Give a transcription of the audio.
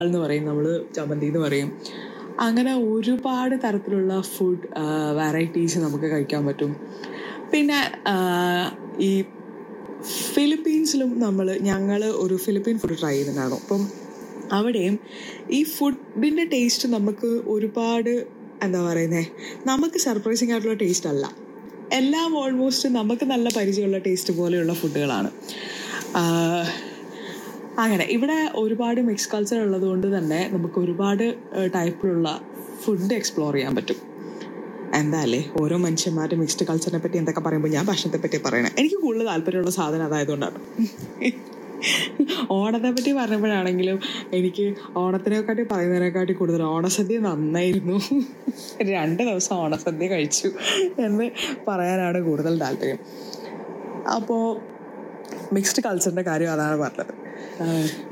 എന്ന് പറയും നമ്മൾ ചമ്മന്തി എന്ന് പറയും അങ്ങനെ ഒരുപാട് തരത്തിലുള്ള ഫുഡ് വെറൈറ്റീസ് നമുക്ക് കഴിക്കാൻ പറ്റും പിന്നെ ആ, ഈ ഫിലിപ്പീൻസിലും നമ്മൾ ഞങ്ങൾ ഒരു ഫിലിപ്പീൻ ഫുഡ് ട്രൈ ചെയ്തിട്ടുണ്ടായിരുന്നു അപ്പം അവിടെയും ഈ ഫുഡിൻ്റെ ടേസ്റ്റ് നമുക്ക് ഒരുപാട് എന്താ പറയുന്നത് നമുക്ക് സർപ്രൈസിങ് ആയിട്ടുള്ള ടേസ്റ്റ് അല്ല എല്ലാം ഓൾമോസ്റ്റ് നമുക്ക് നല്ല പരിചയമുള്ള ടേസ്റ്റ് പോലെയുള്ള ഫുഡുകളാണ് ആഹ് അങ്ങനെ ഇവിടെ ഒരുപാട് മിക്സ് കൾച്ചർ ഉള്ളത് കൊണ്ട് തന്നെ നമുക്ക് ഒരുപാട് ടൈപ്പിലുള്ള ഫുഡ് എക്സ്പ്ലോർ ചെയ്യാൻ പറ്റും എന്തായാലേ ഓരോ മനുഷ്യന്മാരുടെ മിക്സ്ഡ് കൾച്ചറിനെ പറ്റി എന്തൊക്കെ പറയുമ്പോൾ ഞാൻ ഭക്ഷണത്തെ പറ്റി പറയണേ എനിക്ക് കൂടുതൽ താല്പര്യമുള്ള സാധനം അതായതുകൊണ്ടാണ് ഓണത്തെ പറ്റി പറഞ്ഞപ്പോഴാണെങ്കിലും എനിക്ക് ഓണത്തിനെക്കാട്ടി പറയുന്നതിനെക്കാട്ടി കൂടുതൽ ഓണസദ്യ നന്നായിരുന്നു രണ്ട് ദിവസം ഓണസദ്യ കഴിച്ചു എന്ന് പറയാനാണ് കൂടുതൽ താല്പര്യം അപ്പോൾ മിക്സ്ഡ് കൾച്ചറിൻ്റെ കാര്യം അതാണ് പറഞ്ഞത് ആഹ്